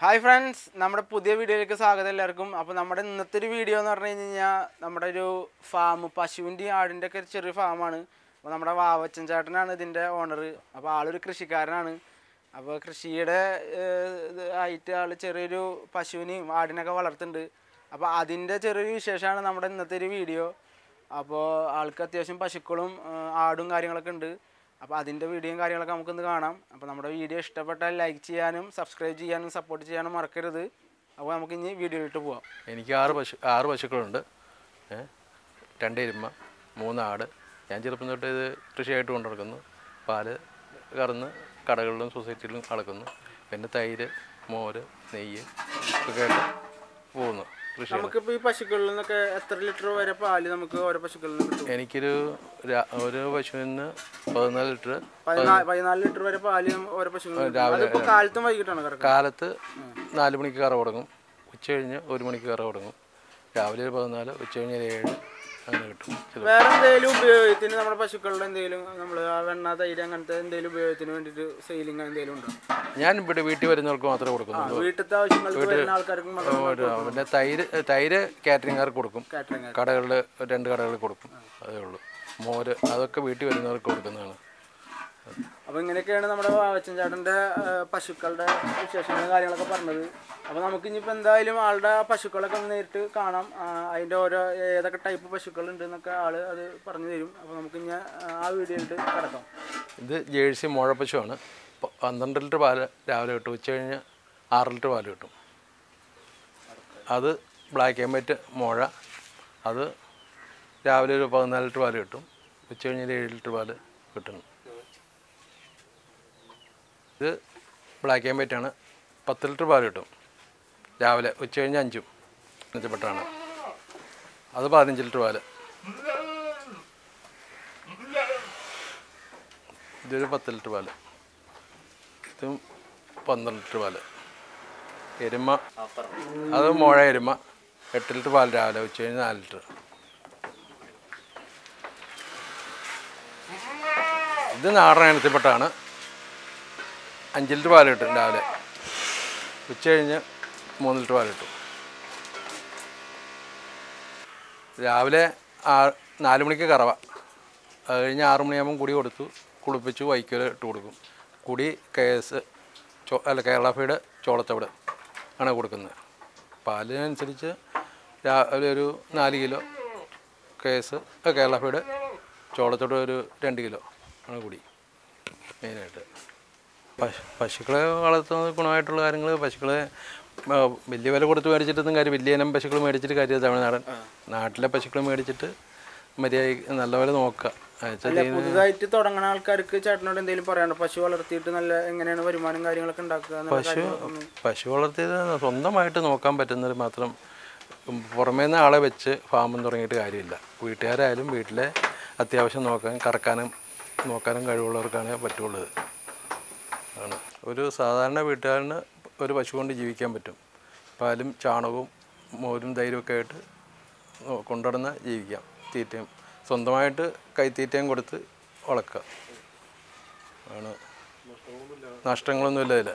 Hi friends നമ്മുടെ പുതിയ വീഡിയോയിലേക്ക് സ്വാഗതം എല്ലാവർക്കും അപ്പോൾ നമ്മുടെ ഇന്നത്തെ ഒരു വീഡിയോ എന്ന് പറഞ്ഞു കഴിഞ്ഞ് കഴിഞ്ഞാൽ നമ്മുടെ ഒരു ഫാം പശുവിൻ്റെയും ആടിൻ്റെ ഒക്കെ ഒരു ചെറിയ ഫാമാണ് അപ്പോൾ നമ്മുടെ വാവച്ചൻ ചേട്ടനാണ് ഇതിൻ്റെ ഓണർ അപ്പോൾ ആളൊരു കൃഷിക്കാരനാണ് അപ്പോൾ കൃഷിയുടെ ഏഹ്, ഇത് ആയിട്ട് ആൾ ചെറിയൊരു പശുവിനെയും ആടിനൊക്കെ വളർത്തുന്നുണ്ട് അപ്പോൾ അതിൻ്റെ ചെറിയൊരു വിശേഷമാണ് നമ്മുടെ ഇന്നത്തെ ഒരു വീഡിയോ അപ്പോൾ ആൾക്ക് അത്യാവശ്യം പശുക്കളും ഏഹ്, ആടും കാര്യങ്ങളൊക്കെ ഉണ്ട് അപ്പോൾ അതിൻ്റെ വീഡിയോയും കാര്യങ്ങളൊക്കെ നമുക്കൊന്ന് കാണാം അപ്പോൾ നമ്മുടെ വീഡിയോ ഇഷ്ടപ്പെട്ടാൽ ലൈക്ക് ചെയ്യാനും സബ്സ്ക്രൈബ് ചെയ്യാനും സപ്പോർട്ട് ചെയ്യാനും മറക്കരുത് അപ്പോൾ നമുക്ക് ഇനി വീഡിയോയിലിട്ട് പോവാം എനിക്ക് ആറ് പശു ആറ് പശുക്കളുണ്ട് ഏ? രണ്ട് എരുമ മൂന്ന് ആട് ഞാൻ ചെറുപ്പം തൊട്ട് ഇത് കൃഷിയായിട്ട് കൊണ്ടു നടക്കുന്നു പാല് കറന്ന് കടകളിലും സൊസൈറ്റിയിലും അളക്കുന്നു പിന്നെ തൈര് മോര് നെയ്യ് ഒക്കെ ആയിട്ട് പോകുന്നു കൃഷി നമുക്കിപ്പോൾ ഈ പശുക്കളിൽ നിന്നൊക്കെ എത്ര ലിറ്റർ വരെ പാല് നമുക്ക് ഓരോ പശുക്കളിൽ നിന്ന് കിട്ടും എനിക്കൊരു രാ- ഒരു പശുവിന് പതിനാല് ലിറ്റർ പതിനാല് പതിനാല് ലിറ്റർ വരെ പാല് നമ്മ- ഓരോ പശുക്കളിൽ അതിപ്പോൾ കാലത്തും വൈകിട്ടാണ് കറക്റ്റ് കാലത്ത് നാല് മണിക്ക് കറ തുടങ്ങും ഉച്ച കഴിഞ്ഞ് ഒരു മണിക്ക് കറ തുടങ്ങും രാവിലെ ഒരു പതിനാല് ഉച്ച കഴിഞ്ഞ് ഒരു ഏഴ് അങ്ങനെ കിട്ടും ചില വേറെ എന്തെങ്കിലും ഉപയോഗത്തിന് നമ്മുടെ പശുക്കളുടെ എന്തെങ്കിലും നമ്മൾ ആ വെണ്ണ തൈര് അങ്ങനത്തെ എന്തെങ്കിലും ഉപയോഗത്തിന് വേണ്ടിയിട്ട് സെയിലിംഗ് എന്തെങ്കിലും ഉണ്ടോ ഞാൻ ഇവിടെ വീട്ടിൽ വരുന്നവർക്ക് മാത്രമേ കൊടുക്കുന്നുള്ളൂ വീട്ടിലത്തെ ആവശ്യങ്ങൾക്ക് വരുന്ന ആൾക്കാർക്ക് മാത്രം ഒരു പിന്നെ തൈര് തൈര് കാറ്ററിംഗുകാർക്ക് കൊടുക്കും കാറ്ററിംഗ് കടകളിൽ രണ്ട് കടകളിൽ കൊടുക്കും അതേ ഉള്ളൂ മോര് അതൊക്കെ വീട്ടിൽ വരുന്നവർക്ക് കൊടുക്കുന്നതാണ് അപ്പൊ ഇങ്ങനെയൊക്കെയാണ് നമ്മുടെ വാവച്ചൻ ചേട്ടന്റെ ആ, പശുക്കളുടെ വിശേഷങ്ങളും കാര്യങ്ങളൊക്കെ പറഞ്ഞത് അപ്പൊ നമുക്ക് ഇനിയിപ്പോ എന്തായാലും ആളുടെ പശുക്കളൊക്കെ ഒന്ന് നേരിട്ട് കാണാം ആ, അതിന്റെ ഓരോ ഏതൊക്കെ ടൈപ്പ് പശുക്കൾ ഉണ്ട് എന്നൊക്കെ ആള് അത് പറഞ്ഞു തരും അപ്പൊ നമുക്ക് ഇനി ആ വീഡിയോയിലിട്ട് കിടക്കാം ഇത് ജേഴ്സി മുഴപ്പശുവാണ് പ- പന്ത്രണ്ട് ലിറ്റർ പാല് രാവിലെ കിട്ടും ഉച്ച കഴിഞ്ഞ് ആറ് ലിറ്റർ പാല് കിട്ടും അത് ബ്ലാക്ക് ആൻഡ് വൈറ്റ് മുഴ അത് രാവിലെ ഒരു പതിനാല് ലിറ്റർ പാല് കിട്ടും ഉച്ച കഴിഞ്ഞ് ഒരു ഏഴ് ലിറ്റർ പാല് കിട്ടുന്നു ഇത് ബ്ലാക്ക് ആൻഡ് വൈറ്റ് ആണ് പത്ത് ലിറ്റർ പാല് കിട്ടും രാവിലെ ഉച്ച കഴിഞ്ഞ് അഞ്ചും മെച്ചപ്പെട്ടാണ് അത് പതിനഞ്ച് ലിറ്റർ പാല് ഇതൊരു പത്ത് ലിറ്റർ പാല് ഇതും പന്ത്രണ്ട് ലിറ്റർ പാല് എരുമ അത് മുഴ എരുമ എട്ട് ലിറ്റർ പാൽ രാവിലെ ഉച്ച കഴിഞ്ഞ് നാല് ലിറ്റർ ഇത് നാടൻ ഇനത്തിൽപ്പെട്ടാണ് അഞ്ച് ലിറ്റർ പാൽ കിട്ടും രാവിലെ ഉച്ച കഴിഞ്ഞ് മൂന്ന് ലിറ്റർ പാൽ കിട്ടും രാവിലെ ആ നാല് മണിക്ക് കറവ അത് കഴിഞ്ഞ് ആറ് മണിയാകുമ്പം കുടി കൊടുത്തു കുളിപ്പിച്ചു വൈക്കോല് ഇട്ട് കൊടുക്കും കുടി കെ എസ് ചോ അല്ല കേരള ഫീഡ് ചോളത്തവിട് ആണ് കൊടുക്കുന്നത് പാലിനനുസരിച്ച് രാവിലെ ഒരു നാല് kilo K S Kerala feed ചോളത്തോട് ഒരു രണ്ട് കിലോ ആണ് കുടി മെയിനായിട്ട് പശു പശുക്കളെ വളർത്തുന്നത് ഗുണമായിട്ടുള്ള കാര്യങ്ങൾ പശുക്കളെ ആ, വലിയ വില കൊടുത്ത് മേടിച്ചിട്ടൊന്നും കാര്യം വലിയ ഇനം പശുക്കൾ മേടിച്ചിട്ട് കാര്യം തമിഴ്നാടൻ നാട്ടിലെ പശുക്കൾ മേടിച്ചിട്ട് മര്യാദ നല്ലപോലെ നോക്കുക എന്നുവെച്ചാൽ അല്ല പുതുതായിട്ട് തുടങ്ങുന്ന ആൾക്കാർക്ക് ചേട്ടനോട് എന്തെങ്കിലും പറയാനുണ്ടോ പശു വളർത്തിയിട്ട് നല്ല എങ്ങനെയാണ് വരുമാനം കാര്യങ്ങളൊക്കെ ഉണ്ടാക്കുക എന്നുള്ള പശു കാര്യങ്ങളൊക്കെ പശു വളർത്തിയത് സ്വന്തമായിട്ട് നോക്കാൻ പറ്റുന്നത് മാത്രം പുറമേ നിന്ന് ആളെ വെച്ച് ഫാമും തുടങ്ങിയിട്ട് കാര്യമില്ല വീട്ടുകാരായാലും വീട്ടിലെ അത്യാവശ്യം നോക്കാൻ കറക്കാനും നോക്കാനും കഴിവുള്ളവർക്കാണ് പറ്റുള്ളത് ആണ് ഒരു സാധാരണ വീട്ടുകാരന് ഒരു പശു കൊണ്ട് ജീവിക്കാൻ പറ്റും പാലും ചാണകവും മോരും തൈരും ആയിട്ട് നോ- കൊണ്ടുനടന്ന് ജീവിക്കാം തീറ്റയും സ്വന്തമായിട്ട് കൈത്തീറ്റയും കൊടുത്ത് വളർക്കുക ആണ് നഷ്ടങ്ങളൊന്നുമില്ല ഇതിൽ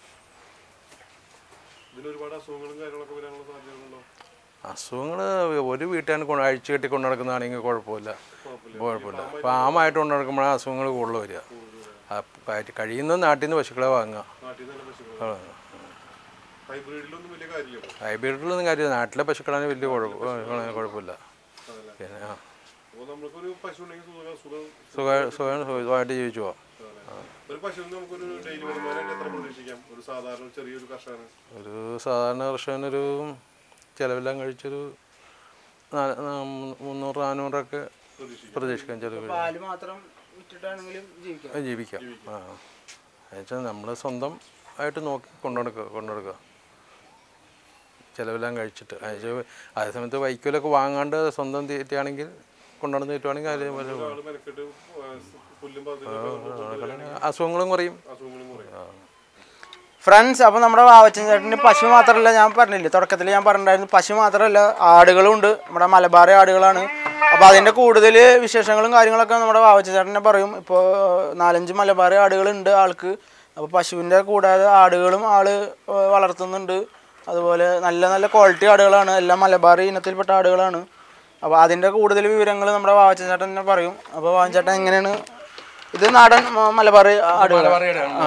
ഇതിനൊരുപാട് അസുഖങ്ങളും കാര്യങ്ങളൊക്കെ വരാനുള്ള സാധ്യതകളുണ്ടോ അസുഖങ്ങൾ ഒരു വീട്ടുകാരൻ കൊണ്ട് അഴിച്ചു കെട്ടി കൊണ്ട് നടക്കുന്നതാണെങ്കിൽ കുഴപ്പമില്ല കുഴപ്പമില്ല ഫാമായിട്ട് കൊണ്ട് നടക്കുമ്പോഴാണ് അസുഖങ്ങൾ കൂടുതൽ വരിക ആ, പ- കഴിയുന്ന നാട്ടിൽ നിന്ന് പശുക്കളെ വാങ്ങുക നാട്ടിൽ നിന്ന് തന്നെ പശുക്കൾ ഹൈബ്രിഡിലൊന്നും വലിയ കാര്യമില്ല ഹൈബ്രിഡിലൊന്നും കാര്യമില്ല നാട്ടിലെ പശുക്കളാണ് വലിയ കുഴപ്പം കുഴപ്പമില്ല പിന്നെ ആ അപ്പോൾ നമുക്കൊരു പശു ഉണ്ടെങ്കിൽ സുഖം സുഖം സുഖ സുഖം സുഖമായിട്ട് ജീവിച്ചു പോവാം ഒരു പശുവിന് നമുക്കൊരു ഡെയിലി വരുമാനം എത്ര പ്രതീക്ഷിക്കാം ഒരു സാധാരണ ഒരു ചെറിയൊരു കർഷകന് ഒരു സാധാരണ കർഷകനൊരു ചിലവെല്ലാം കഴിച്ചൊരു നാ- നാ- മുന്നൂറ് നാനൂറൊക്കെ പ്രതീക്ഷിക്കാം ചിലവ് പാല് മാത്രം വിറ്റിട്ടാണെങ്കിലും ജീവിക്കാം ജീവിക്കാം ആ എന്നുവെച്ചാൽ നമ്മൾ സ്വന്തം ആയിട്ട് നോക്കി കൊണ്ടുനടക്കുക കൊണ്ടുനടക്കുക ചിലവെല്ലാം കഴിച്ചിട്ട് എന്നുവെച്ചാൽ അതേ സമയത്ത് വൈക്കോലൊക്കെ വാങ്ങാണ്ട് സ്വന്തം തീറ്റയാണെങ്കിൽ കൊണ്ടുനടന്ന് തീറ്റുവാണെങ്കിൽ അതിൽ വലിയ ആള് മെനക്കെട്ട് ആ, പുല്ലും പതിനൊക്കെ അസുഖങ്ങളും കുറയും അസുഖങ്ങളും കുറയും ഫ്രണ്ട്സ് അപ്പോൾ നമ്മുടെ വാവച്ചൻ ചേട്ടന് പശു മാത്രമല്ല ഞാൻ പറഞ്ഞില്ലേ തുടക്കത്തിൽ ഞാൻ പറഞ്ഞിട്ടുണ്ടായിരുന്നു പശു മാത്രമല്ല ആടുകളും ഉണ്ട് നമ്മുടെ മലബാറി ആടുകളാണ് അപ്പോൾ അതിൻ്റെ കൂടുതൽ വിശേഷങ്ങളും കാര്യങ്ങളൊക്കെ നമ്മുടെ വാവച്ചൻ ചേട്ടനെ പറയും ഇപ്പോൾ നാലഞ്ച് മലബാറി ആടുകളുണ്ട് ആൾക്ക് അപ്പോൾ പശുവിൻ്റെ കൂടാതെ ആടുകളും ആള് ഏഹ് വളർത്തുന്നുണ്ട് അതുപോലെ നല്ല നല്ല ക്വാളിറ്റി ആടുകളാണ് എല്ലാം മലബാർ ഇനത്തിൽപ്പെട്ട ആടുകളാണ് അപ്പോൾ അതിൻ്റെ കൂടുതൽ വിവരങ്ങൾ നമ്മുടെ വാവച്ചൻ ചേട്ടൻ തന്നെ പറയും അപ്പോൾ വാവൻ ചേട്ടൻ എങ്ങനെയാണ് ഇത് നാടൻ മ- മലബാർ ആടുകളാണ് മലബാറിയുടെയാണ്.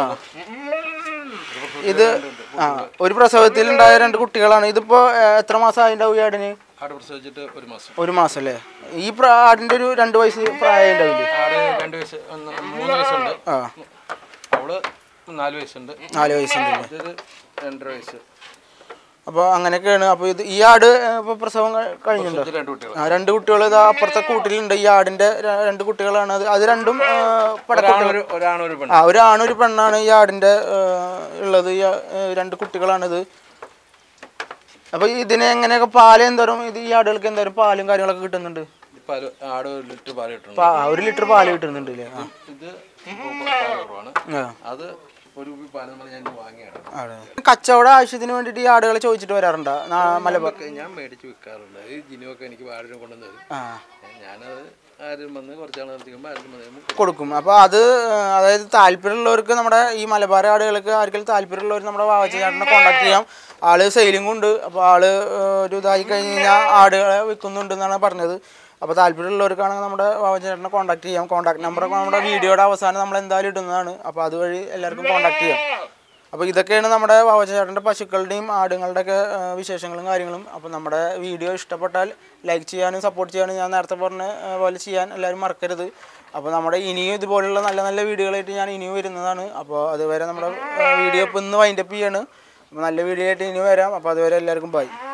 ഇത് ആ ഒരു പ്രസവത്തിൽ ഉണ്ടായ രണ്ട് കുട്ടികളാണ് ഇതിപ്പോ ഏഹ്, എത്ര മാസം അതിൻ്റെ ഈ ആടിന് ആട് പ്രസവിച്ചിട്ട് ഒരു മാസം ഒരു മാസം അല്ലേ ഈ പ്രാ ആടിന്റെ ഒരു രണ്ട് വയസ്സ് പ്രായം ഉണ്ടാവില്ലേ ആട് രണ്ട് വയസ്സ് ഒന്ന് മൂന്ന് വയസ്സുണ്ട് ആ അവള് നാല് വയസ്സുണ്ട് നാല് വയസ്സുണ്ടല്ലേ ഇതൊരു രണ്ടര വയസ്സ് അപ്പോൾ അങ്ങനെയൊക്കെയാണ് അപ്പോൾ ഇത് ഈ ആട് ഏഹ്, ഇപ്പൊ പ്രസവം കഴി- കഴിഞ്ഞിട്ടുണ്ടോ ഇത് രണ്ട് കുട്ടികൾ ആ രണ്ട് കുട്ടികൾ ഇതാ അപ്പുറത്തെ കൂട്ടിലുണ്ട് ഈ ആടിന്റെ ര- രണ്ട് കുട്ടികളാണ് അത് അത് രണ്ടും ഏഹ്, പടക്കുട്ടികൾ ഒരാണൊരു ഒരാണൊരു പെണ്ണ് ആ ഒരു ആണും ഒരു പെണ്ണാണ് ഈ ആടിന്റെ ഏഹ്, ഉള്ളത് ഈ ആ- ഏഹ്, രണ്ട് കുട്ടികളാണിത് അപ്പൊ ഇതിന് എങ്ങനെയൊക്കെ പാല് എന്തോരം ഇത് ഈ ആടുകൾക്ക് എന്തോരം പാലും കാര്യങ്ങളൊക്കെ കിട്ടുന്നുണ്ട് പാല് ആട് ഒരു ലിറ്റർ പാല് കിട്ടുന്നുണ്ട് പാ- ഒരു ലിറ്റർ പാല് കിട്ടുന്നുണ്ട് അല്ലേ ആ ഇത് പാല് കുറവാണ് ആ. അത് ഒരു കുപ്പി പാല് നമ്മൾ ഞാൻ വാങ്ങിയാണ് ആണ്. കച്ചവട ആവശ്യത്തിന് വേണ്ടിയിട്ട് ഈ ആടുകളെ ചോദിച്ചിട്ട് വരാറുണ്ടോ നാ- മലബാർ ഒക്കെ ഞാൻ മേടിച്ച് വിൽക്കാറുണ്ട് ഈ ജിനുവൊക്കെ എനിക്ക് ആടിനെ കൊണ്ടുവന്ന് തരും ആ ഞാനത് ആരും വന്ന് കുറച്ചാൾ നിർത്തിക്കുമ്പോൾ ആരും വന്ന് കഴിയുമ്പോൾ കൊടുക്കും അപ്പോൾ അത് ഏഹ്, അതായത് താല്പര്യമുള്ളവർക്ക് നമ്മുടെ ഈ മലബാർ ആടുകൾക്ക് ആർക്കെങ്കിലും താല്പര്യമുള്ളവർ നമ്മുടെ വാവച്ചേട്ടനെ കോൺടാക്ട് ചെയ്യാം ആള് സെയിലിംഗ് ഉണ്ട് അപ്പോൾ ആള് ഏഹ്, ഒരു ഇതായി കഴിഞ്ഞ് കഴിഞ്ഞാൽ ആടുകളെ വിൽക്കുന്നുണ്ട് എന്നാണ് പറഞ്ഞത് അപ്പോൾ താല്പര്യമുള്ളവർക്കാണെങ്കിൽ നമ്മുടെ വാവച്ചേട്ടനെ കോൺടാക്ട് ചെയ്യാം കോൺടാക്ട് നമ്പറൊക്കെ നമ്മുടെ വീഡിയോയുടെ അവസാനം നമ്മൾ എന്തായാലും ഇടുന്നതാണ് അപ്പോൾ അതുവഴി എല്ലാവർക്കും കോൺടാക്ട് ചെയ്യാം അപ്പോൾ ഇതൊക്കെയാണ് നമ്മുടെ വാവച്ചേട്ടൻ്റെ പശുക്കളുടെയും ആടുകളുടെയൊക്കെ ആ, വിശേഷങ്ങളും കാര്യങ്ങളും അപ്പോൾ നമ്മുടെ വീഡിയോ ഇഷ്ടപ്പെട്ടാൽ ലൈക്ക് ചെയ്യാനും സപ്പോർട്ട് ചെയ്യാനും ഞാൻ നേരത്തെ പറഞ്ഞ ആ, പോലെ ചെയ്യാൻ എല്ലാവരും മറക്കരുത് അപ്പോൾ നമ്മുടെ ഇനിയും ഇതുപോലുള്ള നല്ല നല്ല വീഡിയോകളായിട്ട് ഞാൻ ഇനിയും വരുന്നതാണ് അപ്പോൾ അതുവരെ നമ്മുടെ വീഡിയോ ഇപ്പോൾ ഇന്ന് വൈൻഡപ്പ് ചെയ്യാണ് അപ്പോൾ നല്ല വീഡിയോ ആയിട്ട് ഇനി വരാം അപ്പോൾ അതുവരെ എല്ലാവർക്കും ബൈ